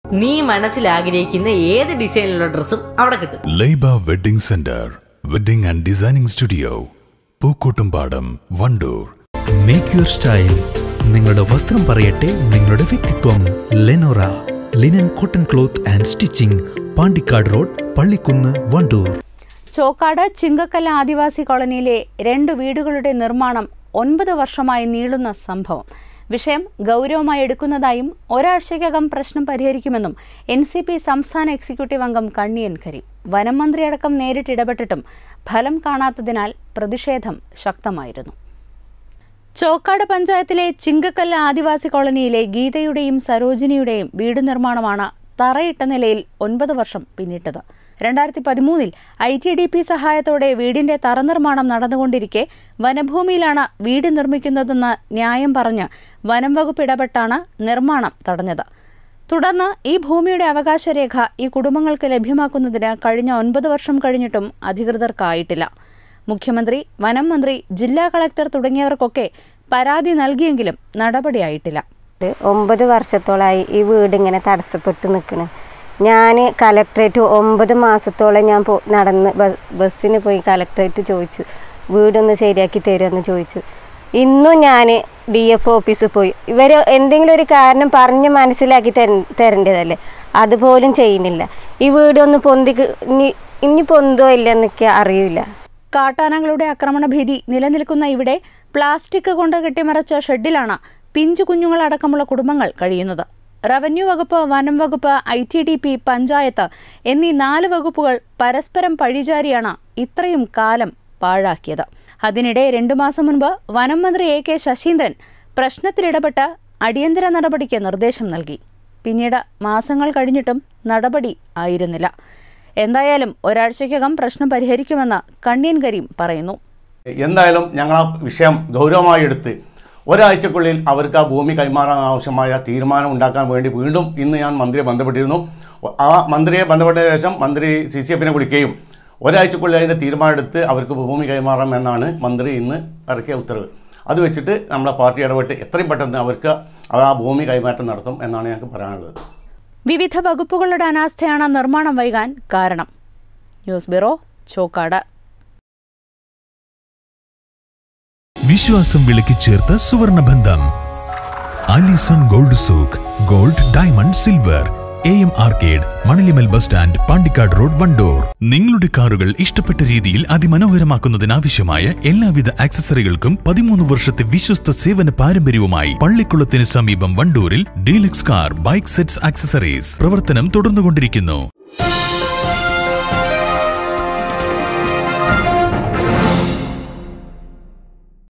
നീ മനസ്സിൽ ആഗ്രഹിക്കുന്ന ഏത് ഡിസൈനിലുള്ള ഡ്രസ്സും അവിടെ കിട്ടും Laiba wedding centre wedding and designing studio Pookkottumpadam Wandoor make your style നിങ്ങളുടെ വസ്ത്രം പറയട്ടെ നിങ്ങളുടെ വ്യക്തിത്വം Lenora linen cotton cloth and stitching Pandikkad road Pallikkunnu Wandoor Chokkad Chingakkallu Adivasi കോളനിയിലെ രണ്ട് വീടുകളുടെ നിർമ്മാണം ഒൻപത് വർഷമായി നീളുന്ന സംഭവം വിഷയം ഗൗരവമായി എടുക്കുന്നതായും ഒരാഴ്ചയ്ക്കകം പ്രശ്നം പരിഹരിക്കുമെന്നും എൻ സി പി സംസ്ഥാന എക്സിക്യൂട്ടീവ് അംഗം കണ്ണിയൻ കരീം വനം മന്ത്രിയടക്കം നേരിട്ട് ഇടപെട്ടിട്ടും ഫലം കാണാത്തതിനാൽ പ്രതിഷേധം ശക്തമായിരുന്നു ചോക്കാട് പഞ്ചായത്തിലെ ചിങ്കക്കല്ല ആദിവാസി കോളനിയിലെ ഗീതയുടെയും സരോജിനിയുടെയും വീട് നിർമ്മാണമാണ് തറയിട്ട നിലയിൽ ഒൻപത് വർഷം പിന്നിട്ടത് രണ്ടായിരത്തി പതിമൂന്നിൽ ഐ ടി ഡി പി സഹായത്തോടെ വീടിന്റെ തറ നിർമ്മാണം നടന്നുകൊണ്ടിരിക്കെ വനഭൂമിയിലാണ് വീട് നിർമ്മിക്കുന്നതെന്ന് ന്യായം പറഞ്ഞ് വനം വകുപ്പ് ഇടപെട്ടാണ് നിർമ്മാണം തടഞ്ഞത് തുടർന്ന് ഈ ഭൂമിയുടെ അവകാശരേഖ ഈ കുടുംബങ്ങൾക്ക് ലഭ്യമാക്കുന്നതിന് കഴിഞ്ഞ ഒൻപത് വർഷം കഴിഞ്ഞിട്ടും അധികൃതർക്കായിട്ടില്ല മുഖ്യമന്ത്രി വനം മന്ത്രി ജില്ലാ കളക്ടർ തുടങ്ങിയവർക്കൊക്കെ പരാതി നൽകിയെങ്കിലും നടപടിയായിട്ടില്ല ഇത് ഒമ്പത് വർഷത്തോളമായി ഈ വീട് ഇങ്ങനെ തടസ്സപ്പെട്ട് നിൽക്കണ് ഞാൻ കലക്ട്രേറ്റ് ഒമ്പത് മാസത്തോളം ഞാൻ പോ നടന്ന് ബ- ബസ്സിന് പോയി കലക്ട്രേറ്റ് ചോദിച്ചു വീടൊന്ന് ശരിയാക്കി തരുമെന്ന് ചോദിച്ചു ഇന്നും ഞാൻ ഡി എഫ് ഓഫീസിൽ പോയി ഇവർ എന്തെങ്കിലും ഒരു കാരണം പറഞ്ഞ് മനസ്സിലാക്കി തര തരേണ്ടതല്ലേ അതുപോലും ചെയ്യുന്നില്ല ഈ വീടൊന്ന് പൊന്തി ഇനി ഇനി പൊന്തോ ഇല്ലെന്നൊക്കെ അറിയില്ല കാട്ടാനകളുടെ ആക്രമണ ഭീതി നിലനിൽക്കുന്ന ഇവിടെ പ്ലാസ്റ്റിക് കൊണ്ട് കെട്ടിമറച്ച ഷെഡിലാണ് പിഞ്ചു കുഞ്ഞുങ്ങളടക്കമുള്ള കുടുംബങ്ങൾ കഴിയുന്നത് റവന്യൂ വകുപ്പ് വനം വകുപ്പ് I T D P panchayat എന്നീ നാല് വകുപ്പുകൾ പരസ്പരം പഴിചാരിയാണ് ഇത്രയും കാലം പാഴാക്കിയത് അതിനിടെ രണ്ടു മാസം മുൻപ് വനം മന്ത്രി എ കെ ശശീന്ദ്രൻ പ്രശ്നത്തിലിടപെട്ട് അടിയന്തര നടപടിക്ക് നിർദ്ദേശം നൽകി പിന്നീട് മാസങ്ങൾ കഴിഞ്ഞിട്ടും നടപടി ആയിരുന്നില്ല എന്തായാലും ഒരാഴ്ചയ്ക്കകം പ്രശ്നം പരിഹരിക്കുമെന്ന് കണ്ണിയൻ കരീം പറയുന്നു എന്തായാലും ഞങ്ങൾ ആ വിഷയം ഗൗരവമായി എടുത്ത് ഒരാഴ്ചക്കുള്ളിൽ അവർക്ക് ആ ഭൂമി കൈമാറാൻ ആവശ്യമായ തീരുമാനം ഉണ്ടാക്കാൻ വേണ്ടി വീണ്ടും ഇന്ന് ഞാൻ മന്ത്രിയെ ബന്ധപ്പെട്ടിരുന്നു ആ മന്ത്രിയെ ബന്ധപ്പെട്ട ശേഷം മന്ത്രി സി സി എഫിനെ വിളിക്കുകയും ഒരാഴ്ചക്കുള്ളിൽ അതിൻ്റെ തീരുമാനം എടുത്ത് അവർക്ക് ഭൂമി കൈമാറാം എന്നാണ് മന്ത്രി ഇന്ന് ഇറക്കിയ ഉത്തരവ് അത് വെച്ചിട്ട് നമ്മളെ പാർട്ടി ഇടപെട്ട് എത്രയും പെട്ടെന്ന് അവർക്ക് ആ ഭൂമി കൈമാറ്റം നടത്തും എന്നാണ് ഞങ്ങൾക്ക് പറയാനുള്ളത് വിവിധ വകുപ്പുകളുടെ അനാസ്ഥയാണ് നിർമ്മാണം വൈകാൻ കാരണം ന്യൂസ് ബ്യൂറോ ചോക്കാട് വിശ്വാസം വിളക്കി ചേർത്ത സുവർണ ബന്ധം Alison gold souk gold diamond silver A M arcade Manalimal bus stand Pandikkad road Wandoor നിങ്ങളുടെ കാറുകൾ ഇഷ്ടപ്പെട്ട രീതിയിൽ അതിമനോഹരമാക്കുന്നതിനാവശ്യമായ എല്ലാവിധ ആക്സസറികൾക്കും പതിമൂന്ന് വർഷത്തെ വിശ്വസ്ത സേവന പാരമ്പര്യവുമായി പള്ളിക്കുളത്തിന് സമീപം വണ്ടൂരിൽ deluxe car bike sets accessories പ്രവർത്തനം തുടർന്നുകൊണ്ടിരിക്കുന്നു